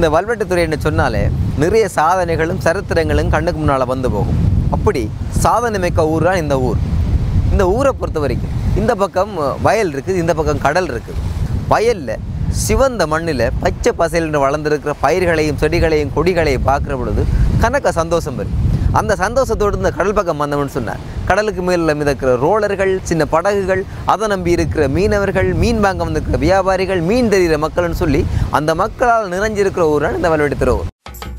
இந்த வல்வெட்டுத்துறைன்னு சொன்னாலே நிறைய சாதனைகளும் சரித்திரங்களும் கண்ணுக்கு முன்னால் வந்து போகும் அப்படி சாதனை மிக்க ஊர் தான் இந்த ஊர் இந்த ஊரை பொறுத்த வரைக்கும் இந்த பக்கம் வயல் இருக்குது இந்த பக்கம் கடல் இருக்குது வயலில் சிவந்த மண்ணில் பச்சை பசையில் வளர்ந்துருக்கிற பயிர்களையும் செடிகளையும் கொடிகளையும் பார்க்குற பொழுது கணக்க சந்தோஷம் வரும் அந்த சந்தோஷத்தோடு இந்த கடல் பக்கம் வந்தவன் சொன்னார் கடலுக்கு மேலே மிதக்கிற ரோலர்கள் சின்ன படகுகள் அதை நம்பி இருக்கிற மீனவர்கள் மீன் வாங்க வந்திருக்கிற வியாபாரிகள் மீன் தெரிகிற மக்கள்னு சொல்லி அந்த மக்களால் நிறைஞ்சிருக்கிற ஊர் தான் இந்த வல்வெடுத்துற ஊர்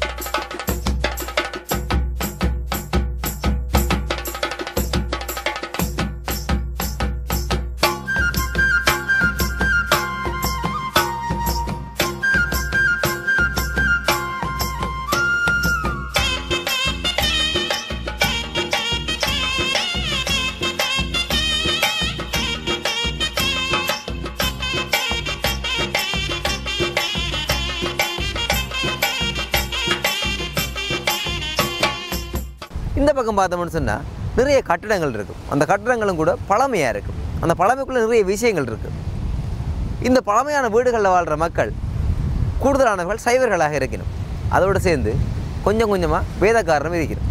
இந்த பக்கம் பார்த்தோம்னு சொன்னால் நிறைய கட்டிடங்கள் இருக்கும் அந்த கட்டிடங்களும் கூட பழமையாக இருக்கும் அந்த பழமைக்குள்ளே நிறைய விஷயங்கள் இருக்குது இந்த பழமையான வீடுகளில் வாழ்கிற மக்கள் கூடுதலானவர்கள் சைவர்களாக இருக்கணும் அதோடு சேர்ந்து கொஞ்சம் கொஞ்சமாக வேதக்காரனும் இருக்கணும்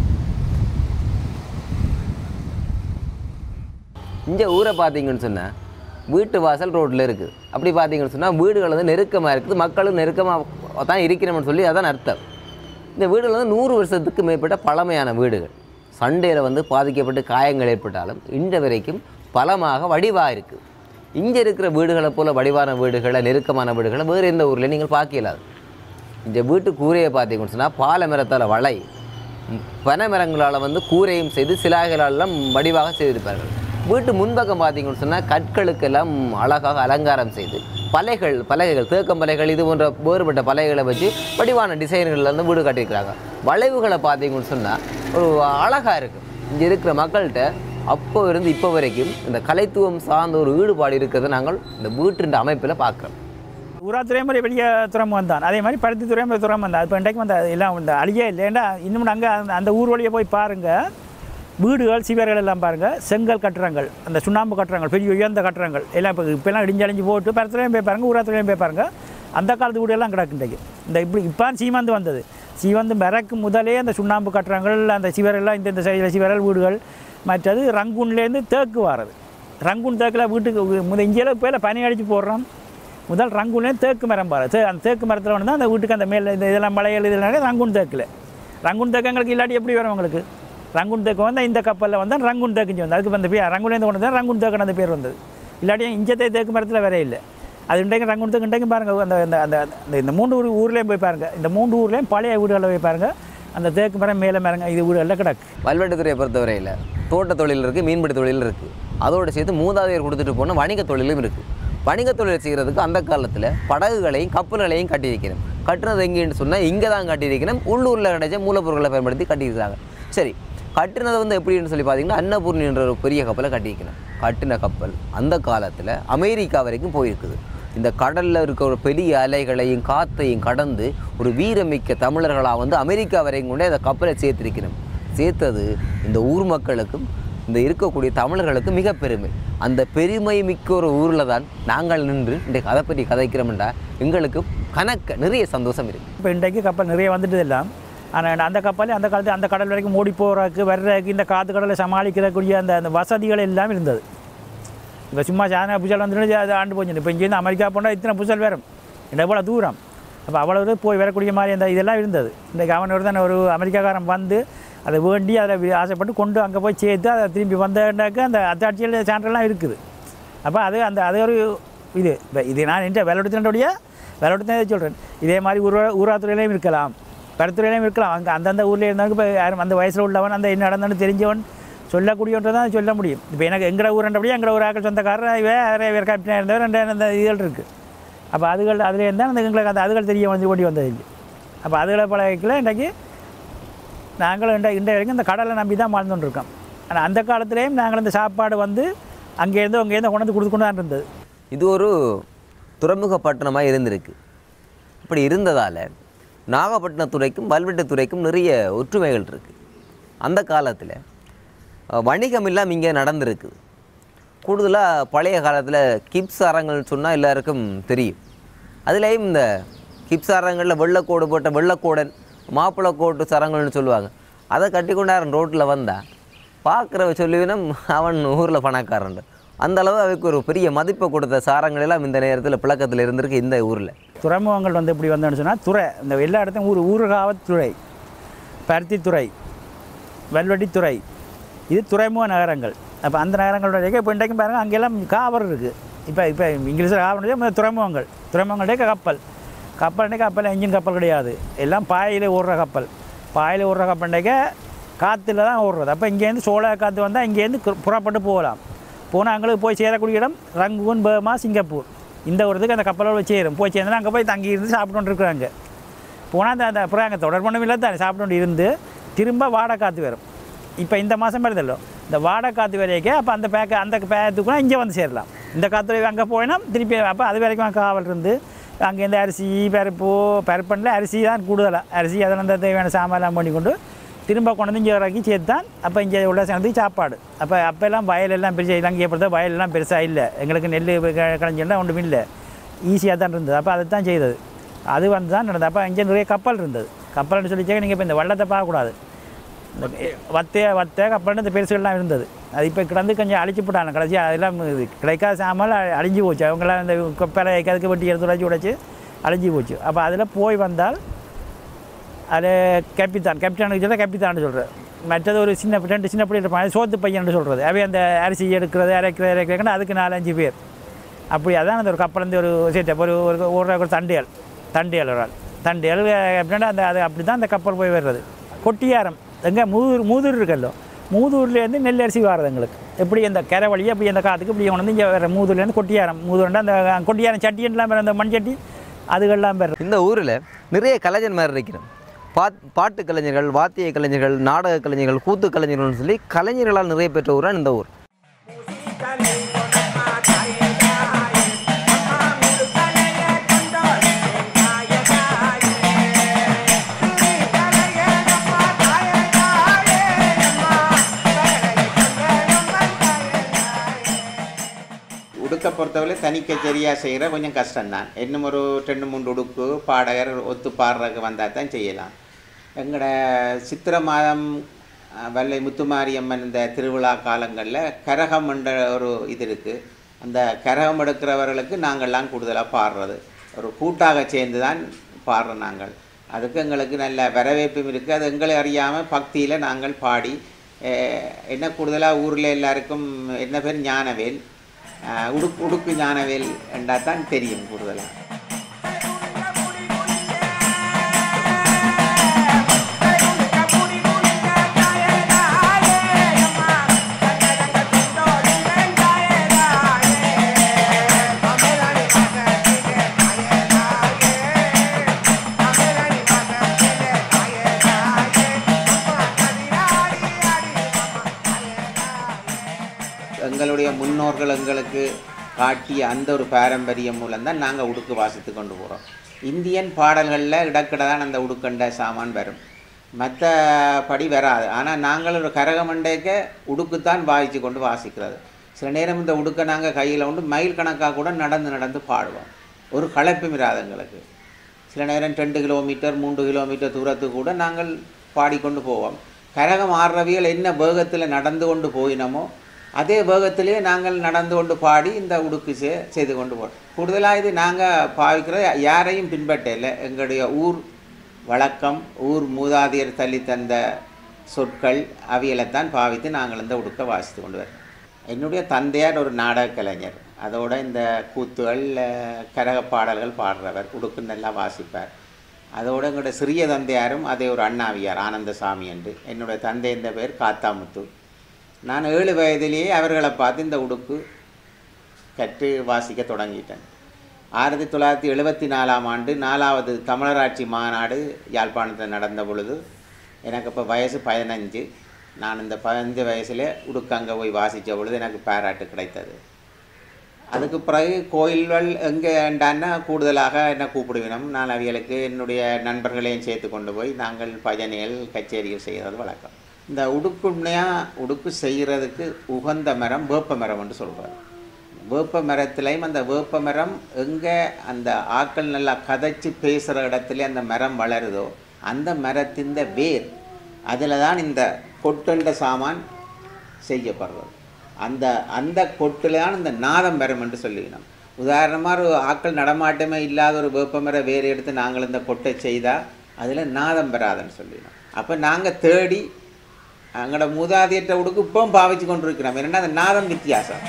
இந்த ஊரை பார்த்தீங்கன்னு சொன்னால் வீட்டு வாசல் ரோட்டில் இருக்குது அப்படி பார்த்தீங்கன்னு சொன்னால் வீடுகள் வந்து நெருக்கமாக இருக்குது மக்களும் நெருக்கமாக தான் இருக்கிறோம்னு சொல்லி அதான் அர்த்தம் இந்த வீடுகள் வந்து நூறு வருஷத்துக்கு மேற்பட்ட பழமையான வீடுகள் சண்டையில் வந்து பாதிக்கப்பட்டு காயங்கள் ஏற்பட்டாலும் இன்று வரைக்கும் பலமாக வடிவாக இருக்குது இங்கே இருக்கிற வீடுகளை போல் வடிவான வீடுகளை நெருக்கமான வீடுகளை வேறு எந்த ஊரில் நீங்கள் பார்க்க இயலாது இந்த வீட்டு கூரையை பார்த்தீங்கன்னு சொன்னால் பாலை மரத்தால் வளை ம், பனை மரங்களால் வந்து கூரையும் செய்து சிலாய்களாலும் வடிவாக செய்திருப்பார்கள் வீட்டு முன்பக்கம் பார்த்தீங்கன்னு சொன்னால் கற்களுக்கெல்லாம் அழகாக அலங்காரம் செய்து பலைகள் பலகைகள் தேக்கம் பலைகள் இது போன்ற வேறுபட்ட பலகைகளை வச்சு வடிவான டிசைன்களில் வந்து வீடு கட்டியிருக்கிறாங்க வளைவுகளை பார்த்தீங்கன்னு சொன்னால் ஒரு அழகாக இருக்குது இங்கே இருக்கிற மக்கள்கிட்ட அப்போ இருந்து இப்போ வரைக்கும் இந்த கலைத்துவம் சார்ந்த ஒரு ஈடுபாடு இருக்கிறத நாங்கள் இந்த வீட்டின் அமைப்பில் பார்க்குறோம் ஊரா துறைமுறை பெரிய துறைமுகம் தான் அதே மாதிரி பருத்தி துறைமுறை துறைமுகம் தான் இப்போ இன்றைக்கு வந்து அது எல்லாம் இந்த அழியே இல்லை ஏன்னா இன்னும் அங்கே அந்த ஊர் வழியே போய் பாருங்கள் வீடுகள் சிவர்கள் எல்லாம் பாருங்கள் செங்கல் கட்டுறங்கள் அந்த சுண்ணாம்பு கட்டுறங்கள் பெரிய உயர்ந்த கட்டுறங்கள் எல்லாம் இப்போ இப்போலாம் இடிஞ்சு அழிஞ்சு போட்டு பருத்துலையும் போய் பாருங்கள் ஊராத்துலையும் போய் பாருங்கள் அந்த காலத்து வீடெல்லாம் கிடக்கு இன்றைக்கு இந்த இப்படி இப்போ சீமந்து வந்தது சீமந்து மிரக்கு முதலே அந்த சுண்ணாம்பு கட்டுறங்கள் அந்த சிவரெல்லாம் இந்த இந்த சைடில் சிவரல் வீடுகள் மற்றது ரங்கூன்லேருந்து தேக்கு வாரது ரங்கூன் தேக்கில் வீட்டுக்கு முத இங்கேலாம் இப்போ பனி அடித்து போடுறோம் முதல் ரங்கூன்லேயும் தேக்கு மரம் பாரு தே அந்த தேக்கு மரத்தில் வந்து அந்த வீட்டுக்கு அந்த மேலே இந்த இதெல்லாம் மலைகள் இதெல்லாம் ரங்கூன் தேக்கில் ரங்கூன் தேக்கு எங்களுக்கு இல்லாட்டி எப்படி வரும் உங்களுக்கு ரங்கூன் தேக்கு வந்து இந்த கப்பலில் வந்து ரங்கூன் தேக்குஞ்சு வந்து அதுக்கு அந்த பேர் ரங்கூன்லேருந்து கொண்டு வந்து ரங்கூன் தேக்குன்னு அந்த பேர் வந்தது இல்லாட்டி இஞ்சத்தை தேக்கு மரத்தில் வேற இல்லை அது இன்றைக்கு ரங்கூன் தேக்கு இன்றைக்கும் பாருங்கள் அந்த அந்த அந்த அந்த இந்த மூன்று ஊர் ஊர்லேயும் போய் பாருங்கள் இந்த மூன்று ஊர்லேயும் பழைய வீடுகளில் போய் பாருங்கள் அந்த தேக்கு மரம் மேலே மரங்க இது வீடுகளில் கிடக்கு வல்வெட்டுத்துறையை பொறுத்தவரையில் தோட்ட தொழில் இருக்குது மீன்பிடி தொழில் இருக்குது அதோடு சேர்த்து மூதாதையர் கொடுத்துட்டு போன வணிக தொழிலும் இருக்குது வணிக தொழில் செய்கிறதுக்கு அந்த காலத்தில் படகுகளையும் கப்பல்களையும் கட்டியிருக்கணும் கட்டுறது எங்கேன்னு சொன்னால் இங்கே தான் கட்டியிருக்கணும் உள்ளூரில் கிடைச்ச மூலப்பொருட்களை பயன்படுத்தி கட்டியிருக்காங்க சரி கட்டினது வந்து எப்படின்னு சொல்லி பார்த்தீங்கன்னா அன்னபூர்ணின்ற ஒரு பெரிய கப்பலை கட்டியிருக்கணும் கட்டின கப்பல் அந்த காலத்தில் அமெரிக்கா வரைக்கும் போயிருக்குது இந்த கடலில் இருக்கிற ஒரு பெரிய அலைகளையும் காத்தையும் கடந்து ஒரு வீரமிக்க தமிழர்களாக வந்து அமெரிக்கா வரைக்கும் கொண்டே அந்த கப்பலை சேர்த்திருக்கணும் சேர்த்தது இந்த ஊர் மக்களுக்கும் இந்த இருக்கக்கூடிய தமிழர்களுக்கு மிக பெருமை அந்த பெருமை மிக்க ஒரு ஊரில் தான் நாங்கள் நின்று இன்றைக்கு அதை பற்றி கதைக்கிறோம்டா எங்களுக்கு கணக்க நிறைய சந்தோஷம் இருக்குது இப்போ இன்றைக்கு கப்பல் நிறைய வந்துட்டு எல்லாம் ஆனால் அந்த கப்பல் அந்த காலத்து அந்த கடல் வரைக்கும் ஓடி போகிறதுக்கு வர்றதுக்கு இந்த காற்று கடலை சமாளிக்கிறக்கூடிய அந்த அந்த வசதிகள் எல்லாம் இருந்தது இப்போ சும்மா சாதனை புசல் வந்துட்டு அது ஆண்டு போச்சு இப்போ இங்கேருந்து அமெரிக்கா போனால் இத்தனை புசல் வரும் என்ன போல தூரம் அப்போ அவ்வளவு தூரம் போய் வரக்கூடிய மாதிரி அந்த இதெல்லாம் இருந்தது இன்றைக்கு அவன் ஒரு தான் ஒரு அமெரிக்காக்காரன் வந்து அதை வேண்டி அதில் ஆசைப்பட்டு கொண்டு அங்கே போய் சேர்த்து அதை திரும்பி வந்தாக்க அந்த அத்தாட்சியில் சான்றெல்லாம் இருக்குது அப்போ அது அந்த அது ஒரு இது இப்போ இது நான் என்ற விளையாட்டுடைய விளையாட்டு சொல்கிறேன் இதே மாதிரி ஊரா ஊராத்துறையிலையும் இருக்கலாம் பருத்துறையிலையும் இருக்கலாம் அங்கே அந்தந்த ஊரில் இருந்தாலும் இப்போ யாரும் அந்த வயசில் உள்ளவன் அந்த என்ன நடந்தாலும் தெரிஞ்சவன் சொல்லக்கூடியவன்றை தான் சொல்ல முடியும் இப்போ எனக்கு எங்கட ஊரண்டபடியே எங்கட ஒரு ஆக்கள் சொந்தக்காரர் வேறு வேறு கேப்டனாக இருந்தவர் ரெண்டு அந்த இதுகள் இருக்குது அப்போ அதுகள் அதில் இருந்தால் அந்த எங்களுக்கு அந்த அதுகள் தெரிய வந்து ஓடி வந்தது இல்லை அப்போ அதுகளை பழகிக்கல இன்றைக்கு நாங்களும் இன்றைய இன்றைய வரைக்கும் இந்த கடலை நம்பி தான் வாழ்ந்துட்டு இருக்கோம் ஆனால் அந்த காலத்துலேயும் நாங்கள் இந்த சாப்பாடு வந்து அங்கேருந்து அங்கேருந்து கொண்டு வந்து கொடுத்து கொண்டு தான் இருந்தது இது ஒரு துறைமுக பட்டணமாக இருந்திருக்கு இப்படி இருந்ததால் நாகப்பட்டினத்துறைக்கும் வல்வெட்டுத்துறைக்கும் நிறைய ஒற்றுமைகள் இருக்குது அந்த காலத்தில் வணிகம் எல்லாம் இங்கே நடந்திருக்குது கூடுதலாக பழைய காலத்தில் கிப்ஸ் அறங்கள்னு சொன்னால் எல்லாருக்கும் தெரியும் அதுலேயும் இந்த ஹிப் சரங்களில் வெள்ளைக்கோடு போட்ட வெள்ளைக்கோடன் மாப்பிள்ளை கோட்டு சரங்கள்னு சொல்லுவாங்க அதை கட்டி கொண்டாரன் ரோட்டில் வந்தா பார்க்குறவ சொல்லுவினம் அவன் ஊரில் பணக்காரன் அந்த அளவு அவைக்கு ஒரு பெரிய மதிப்பை கொடுத்த சாரங்கள் எல்லாம் இந்த நேரத்தில் பிளக்கத்தில் இருந்திருக்கு இந்த ஊரில் துறைமுகங்கள் வந்து எப்படி வந்தோன்னு சொன்னால் துறை இந்த எல்லா இடத்தையும் ஊர் ஊர்காவத்துறை பருத்தித்துறை வெல்வெட்டித்துறை இது துறைமுக நகரங்கள் அப்போ அந்த நகரங்களோட ரேகை இப்போ இன்றைக்கும் பாருங்கள் அங்கெல்லாம் காவல் இருக்குது இப்போ இப்போ இங்கிலீஷில் காவல் துறைமுகங்கள் துறைமுகங்களுடைய கப்பல் கப்பல்னே கப்பல் என்ஜின் கப்பல் கிடையாது எல்லாம் பாயில் ஓடுற கப்பல் பாயில் ஓடுற கப்பல்னாக்க காற்றுல தான் ஓடுறது அப்போ இங்கேருந்து சோழ காற்று வந்தால் இங்கேருந்து கு- புறப்பட்டு போகலாம் போனால் அங்களுக்கு போய் சேரக்கூடிய இடம் ரங்கூன் பர்மா சிங்கப்பூர் இந்த ஒரு இதுக்கு அந்த கப்பலோட போய் சேரும் போய் சேர்ந்தா அங்கே போய் தங்கி இருந்து சாப்பிட்டு இருக்கிறாங்க போனால் அந்த அந்த அப்புறம் அங்கே தொடர் பண்ணவும் இல்லை தான் சாப்பிட்டு இருந்து திரும்ப வாடகை காற்று வரும் இப்போ இந்த மாதம் வருதല്ലോ இந்த வாடகை காற்று வரைக்கும் அப்போ அந்த பேக்க அந்த பேத்துக்குனா இங்கே வந்து சேரலாம் இந்த காற்று அங்கே போயினா திருப்பி அப்போ அது வரைக்கும் அங்கே காவல் இருந்து அங்கேருந்து அரிசி பருப்பு பருப்பனில் அரிசி தான் கூடுதலாக அரிசி அதெல்லாம் அந்த தேவையான சாமான்லாம் பண்ணி கொண்டு திரும்ப கொண்டு வந்து இங்கே இறக்கி சேர்த்து தான் அப்போ இங்கே உள்ள சேர்ந்து சாப்பாடு அப்போ அப்போல்லாம் வயலெல்லாம் பெருசாக இலங்கையை பொறுத்த வயலெல்லாம் பெருசாக இல்லை எங்களுக்கு நெல் களைஞ்செல்லாம் ஒன்றும் இல்லை ஈஸியாக தான் இருந்தது அப்போ அதை தான் செய்தது அது வந்து தான் நடந்தது அப்போ இங்கே நிறைய கப்பல் இருந்தது கப்பல்னு சொல்லிச்சே நீங்கள் இப்போ இந்த வள்ளத்தை பார்க்கக்கூடாது இந்த வத்தைய வத்தை கப்பல்னு இந்த பெருசுகள்லாம் இருந்தது அது இப்போ கிடந்து கொஞ்சம் அழிச்சு போட்டாங்க கடைசி அதெல்லாம் இது கிடைக்காத சாமல் அ- அழிஞ்சு போச்சு அவங்களாம் இந்த கொப்பரை அதுக்கு வெட்டி எடுத்து உடைச்சி உடைச்சி அழிஞ்சு போச்சு அப்போ அதில் போய் வந்தால் அது கேப்பித்தான் கேப்டானுக்கு சொல்ல கேப்பித்தான்னு சொல்கிறது மற்றது ஒரு சின்ன ரெண்டு சின்ன பிள்ளை இருப்பாங்க அது சோத்து பையன் சொல்கிறது அவை அந்த அரிசி எடுக்கிறது அரைக்கிறது இறக்கிறது அதுக்கு நாலஞ்சு பேர் அப்படி அதான் அந்த ஒரு கப்பலேருந்து ஒரு சேட்டை ஒரு ஒரு ஒரு ஒரு தண்டியல் தண்டியல் ஒரு ஆள் தண்டியல் அப்படின்னா அந்த அது அப்படி தான் அந்த கப்பல் போய் வர்றது கொட்டியாரம் எங்கே மூதூர் மூதூர் இருக்கல்லோ மூதூர்லேருந்து நெல் அரிசி வர்றது எங்களுக்கு எப்படி அந்த கரை வழி அப்படி அந்த காற்றுக்கு இப்படி கொண்டு வந்து இங்கே வேறு மூதூர்லேருந்து கொட்டியாரம் மூதூர்னா அந்த கொட்டியாரம் சட்டின்லாம் வேறு அந்த மண் சட்டி அதுகள்லாம் வேறு இந்த ஊரில் நிறைய கலைஞர் மாதிரி இருக்கிறோம் பாட் பாட்டு கலைஞர்கள் வாத்திய கலைஞர்கள் நாடக கலைஞர்கள் கூத்து கலைஞர்கள்னு சொல்லி கலைஞர்களால் நிறைய பெற்ற ஊரான் இந்த ஊர் உடுக்க பொறுத்தவரை தனி கச்சேரியாக செய்கிற கொஞ்சம் கஷ்டம்தான் இன்னும் ஒரு ரெண்டு மூணு உடுக்கு பாடகர் ஒத்து பாடுறதுக்கு வந்தால் தான் செய்யலாம் எங்களோட சித்திரை மாதம் அஹ், வல்லை முத்துமாரியம்மன் இந்த திருவிழா காலங்களில் கரகம் என்ற ஒரு இது இருக்குது அந்த கரகம் எடுக்கிறவர்களுக்கு நாங்கள்லாம் கூடுதலாக பாடுறது ஒரு கூட்டாக சேர்ந்து தான் பாடுறோம் நாங்கள் அதுக்கு எங்களுக்கு நல்ல வரவேற்பும் இருக்குது அது எங்களை அறியாமல் பக்தியில் நாங்கள் பாடி அஹ், என்ன கூடுதலாக ஊரில் எல்லாருக்கும் என்ன பேர் ஞானவேல் அஹ், உடுக்கு உடுக்கு ஞானவேல் என்றால் தான் தெரியும் கூடுதலாக எங்களுடைய முன்னோர்கள் எங்களுக்கு காட்டிய அந்த ஒரு பாரம்பரியம் மூலம்தான் நாங்கள் உடுக்கு வாசித்து கொண்டு போகிறோம் இந்தியன் பாடல்களில் இடக்கிட தான் அந்த உடுக்கண்ட சாமான் வரும் மற்றபடி வராது ஆனால் நாங்கள் ஒரு கரகமண்டைக்க உடுக்குத்தான் வாசித்து கொண்டு வாசிக்கிறது சில நேரம் இந்த உடுக்கை நாங்கள் கையில் கொண்டு மைல் கணக்காக கூட நடந்து நடந்து பாடுவோம் ஒரு களைப்பும் இராது எங்களுக்கு சில நேரம் ரெண்டு கிலோமீட்டர் மூன்று கிலோமீட்டர் தூரத்துக்கு கூட நாங்கள் பாடிக்கொண்டு போவோம் கரகம் ஆடுறவியல் என்ன வேகத்தில் நடந்து கொண்டு போயினமோ அதே வேகத்திலே நாங்கள் நடந்து கொண்டு பாடி இந்த உடுக்கு செ செய்து கொண்டு போகிறோம் கூடுதலாக இது நாங்கள் பாவிக்கிறது யாரையும் பின்பற்றல எங்களுடைய ஊர் வழக்கம் ஊர் மூதாதையர் தள்ளி தந்த சொற்கள் அவியலைத்தான் பாவித்து நாங்கள் இந்த உடுக்க வாசித்து கொண்டு வரோம் என்னுடைய தந்தையார் ஒரு நாடக கலைஞர் அதோட இந்த கூத்துகள் அஹ், கரக பாடல்கள் பாடுறவர் உடுக்கு நல்லா வாசிப்பார் அதோட எங்களுடைய சிறிய தந்தையாரும் அதே ஒரு அண்ணாவியார் ஆனந்தசாமி என்று என்னுடைய தந்தை இந்த பேர் காத்தாமுத்து நான் ஏழு வயதிலேயே அவர்களை பார்த்து இந்த உடுக்கு கற்று வாசிக்க தொடங்கிட்டேன் ஆயிரத்தி தொள்ளாயிரத்தி எழுபத்தி நாலாம் ஆண்டு நாலாவது தமிழராட்சி மாநாடு யாழ்ப்பாணத்தில் நடந்த பொழுது எனக்கு இப்போ வயசு பதினஞ்சு நான் இந்த பதினஞ்சு வயசில் உடுக்கங்க போய் வாசித்த பொழுது எனக்கு பாராட்டு கிடைத்தது அதுக்கு பிறகு கோயில்கள் எங்கேண்டான்னா கூடுதலாக என்ன கூப்பிடுவினோம் நான் அவைகளுக்கு என்னுடைய நண்பர்களையும் சேர்த்து கொண்டு போய் நாங்கள் பஜனைகள் கச்சேரிகள் செய்கிறது வழக்கம் இந்த உடுக்குண்மையாக உடுக்கு செய்கிறதுக்கு உகந்த மரம் வேப்ப மரம் என்று சொல்கிறார் வேப்ப மரத்துலேயும் அந்த வேப்ப மரம் எங்கே அந்த ஆக்கள் நல்லா கதைச்சு பேசுகிற இடத்துல அந்த மரம் வளருதோ அந்த மரத்தின் வேர் அதில் தான் இந்த கொட்டுண்ட சாமான் செய்யப்படுறது அந்த அந்த கொட்டில் தான் இந்த நாதம் பெறும் என்று சொல்லிக்கணும் உதாரணமாக ஒரு ஆக்கள் நடமாட்டமே இல்லாத ஒரு வேப்பமர வேர் எடுத்து நாங்கள் இந்த கொட்டை செய்தால் அதில் நாதம் பெறாதுன்னு சொல்லிடணும் அப்போ நாங்கள் தேடி எங்களோட மூதாதையற்ற உடுக்கு இப்பவும் பாவிச்சு கொண்டு இருக்கிறோம் என்னென்னா அந்த நாதம் வித்தியாசம்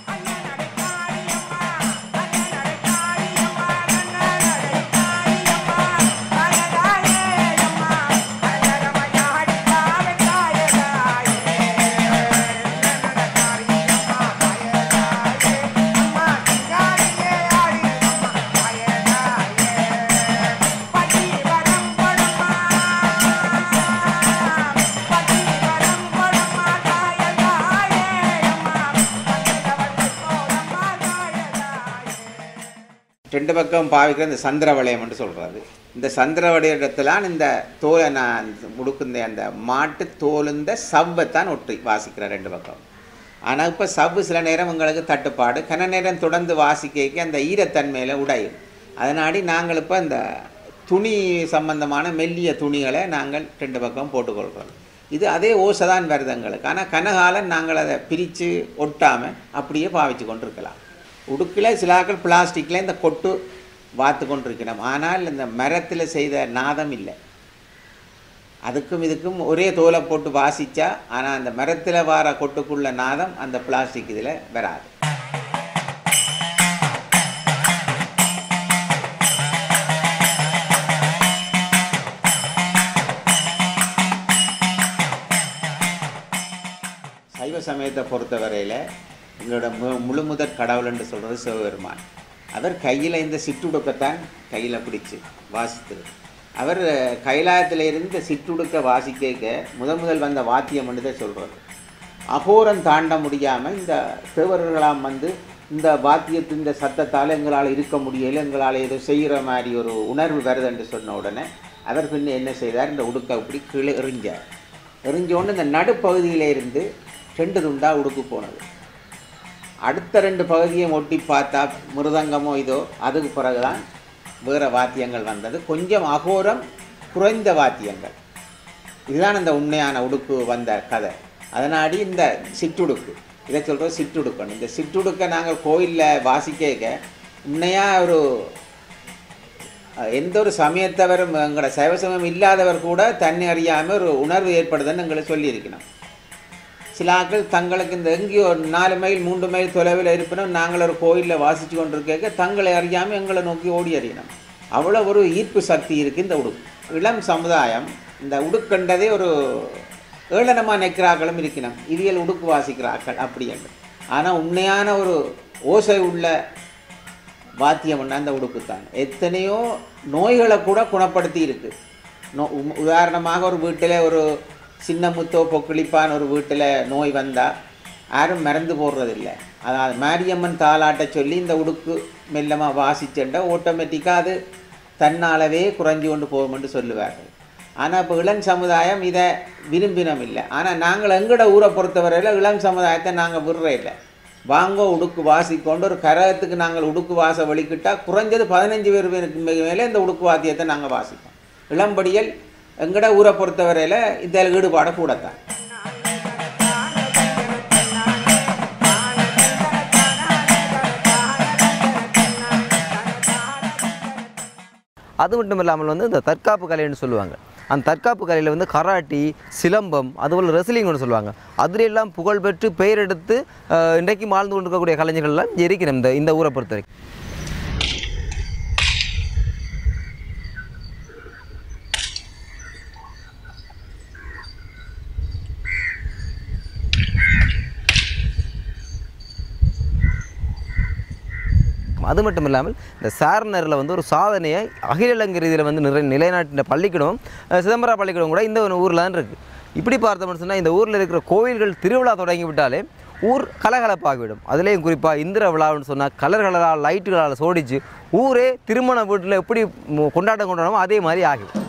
ரெண்டு பக்கம் பாவிக்கிற இந்த சந்திர வளையம்னு சொல்கிறது இந்த சந்திர வளையத்திலான் இந்த தோலை நான் முடுக்குந்த அந்த மாட்டு தோலுந்த சவ்வைத்தான் ஒட்டி வாசிக்கிறேன் ரெண்டு பக்கம் ஆனால் இப்போ சவ்வு சில நேரம் உங்களுக்கு தட்டுப்பாடு கன நேரம் தொடர்ந்து வாசிக்க அந்த ஈரத்தன்மையில் உடையும் அதனாடி நாங்கள் இப்போ இந்த துணி சம்பந்தமான மெல்லிய துணிகளை நாங்கள் ரெண்டு பக்கம் போட்டுக்கொள்கிறோம் இது அதே ஓசை தான் வருது எங்களுக்கு ஆனால் கனகாலம் நாங்கள் அதை பிரித்து ஒட்டாமல் அப்படியே பாவிச்சு கொண்டிருக்கலாம் உடுக்கில் சிலாக்கள் பிளாஸ்டிக்கில் இந்த கொட்டு வாத்து கொண்டிருக்கிறோம் ஆனால் இந்த மரத்தில் செய்த நாதம் இல்லை அதுக்கும் இதுக்கும் ஒரே தோலை போட்டு வாசித்தா ஆனால் அந்த மரத்தில் வார கொட்டுக்குள்ள நாதம் அந்த பிளாஸ்டிக் இதில் வராது சைவ சமயத்தை பொறுத்தவரையில் எங்களோட மு முழு முதற் கடவுள் என்று சொல்கிறது சிவபெருமான் அவர் கையில் இந்த சிற்றுடுக்கத்தான் கையில் பிடிச்சு வாசித்தது அவர் கைலாயத்தில் இருந்து சிற்றுடுக்க வாசிக்க முத முதல் வந்த வாத்தியம் என்று தான் சொல்கிறது அகோரம் தாண்ட முடியாமல் இந்த தேவர்களாம் வந்து இந்த வாத்தியத்தின் இந்த சத்தத்தால் எங்களால் இருக்க முடியல எங்களால் ஏதோ செய்கிற மாதிரி ஒரு உணர்வு வருது என்று சொன்ன உடனே அவர் பின்ன என்ன செய்தார் இந்த உடுக்க இப்படி கீழே எறிஞ்சார் எறிஞ்ச உடனே இந்த நடுப்பகுதியில இருந்து ரெண்டு துண்டா உடுக்கு போனது அடுத்த ரெண்டு பகுதியும் ஒட்டி பார்த்தா மிருதங்கமோ இதோ அதுக்கு பிறகுதான் வேறு வாத்தியங்கள் வந்தது கொஞ்சம் அகோரம் குறைந்த வாத்தியங்கள் இதுதான் இந்த உண்மையான உடுக்கு வந்த கதை அதனாடி இந்த சிற்றுடுக்கு இதை சொல்கிறோம் சிற்றுடுக்கணும் இந்த சிற்றுடுக்கை நாங்கள் கோயிலில் வாசிக்க உண்மையாக ஒரு அஹ், எந்த ஒரு சமயத்தவரும் எங்களோட சைவ சமயம் இல்லாதவர் கூட தன்னை அறியாமல் ஒரு உணர்வு ஏற்படுதுன்னு எங்களை சொல்லியிருக்கணும் சில ஆட்கள் தங்களுக்கு இந்த எங்கேயோ நாலு மைல் மூன்று மைல் தொலைவில் இருப்பினும் நாங்கள் ஒரு கோயிலில் வாசித்து கொண்டிருக்க தங்களை அறியாமல் எங்களை நோக்கி ஓடி அறியணும் அவ்வளோ ஒரு ஈர்ப்பு சக்தி இருக்குது இந்த உடுக்கு இளம் சமுதாயம் இந்த உடுக்கண்டதே ஒரு ஏளனமாக நெக்கிறாக்களும் இருக்கணும் இவியல் உடுக்கு வாசிக்கிறாக்கள் அப்படி என்று ஆனால் உண்மையான ஒரு ஓசை உள்ள வாத்தியம்னா அந்த உடுப்பு தான் எத்தனையோ நோய்களை கூட குணப்படுத்தி இருக்கு நோ உம்- உதாரணமாக ஒரு வீட்டில் ஒரு சின்ன முத்தோ பொக்கிளிப்பான் ஒரு வீட்டில் நோய் வந்தால் யாரும் மறந்து போடுறதில்ல அதாவது மாரியம்மன் தாளாட்ட சொல்லி இந்த உடுக்கு மெல்லமாக வாசிச்சேன்டா ஆட்டோமேட்டிக்காக அது தன்னாலவே குறைஞ்சு கொண்டு போகும்னு சொல்லுவார்கள் ஆனால் இப்போ இளம் சமுதாயம் இதை விரும்பினம் இல்லை ஆனால் நாங்கள் எங்கட ஊரை பொறுத்தவரையில் இளம் சமுதாயத்தை நாங்கள் விடுற இல்லை வாங்கோ உடுக்கு வாசிக்கொண்டு ஒரு கரகத்துக்கு நாங்கள் உடுக்கு வாச வலிக்கிட்டால் குறைஞ்சது பதினஞ்சு பேர் பேருக்கு மேலே இந்த உடுக்கு வாத்தியத்தை நாங்கள் வாசிப்போம் இளம்படியல் எங்கட ஊரை பொறுத்தவரையில் இதில் ஈடுபாடு கூடத்தான் அது மட்டும் இல்லாமல் வந்து இந்த தற்காப்பு கலைன்னு சொல்லுவாங்க அந்த தற்காப்பு கலையில் வந்து கராட்டி சிலம்பம் அதுபோல் ரெஸ்லிங்னு சொல்லுவாங்க அதுல எல்லாம் புகழ்பெற்று பெயர் எடுத்து அஹ், இன்றைக்கு வாழ்ந்து கொண்டிருக்கக்கூடிய கலைஞர்கள் எல்லாம் இங்கே இருக்கிறோம் இந்த இந்த ஊரை பொறுத்த வரைக்கும் அது மட்டும் இல்லாமல் இந்த சாரணரில் வந்து ஒரு சாதனையை அகில இலங்கை ரீதியில் வந்து நிறை நிலைநாட்டின பள்ளிக்கூடம் அஹ், சிதம்பரம் பள்ளிக்கூடம் கூட இந்த ஒரு ஊரில் தான் இருக்குது இப்படி பார்த்தோம்னு சொன்னால் இந்த ஊரில் இருக்கிற கோவில்கள் திருவிழா தொடங்கி விட்டாலே ஊர் கலகலப்பாகிவிடும் அதுலேயும் குறிப்பாக இந்திர விழான்னு சொன்னால் கலர் கலராக லைட்டுகளால் சோடிச்சு ஊரே திருமண வீட்டில் எப்படி மு- கொண்டாட்டம் கொண்டாடணுமோ அதே மாதிரி ஆகிடும்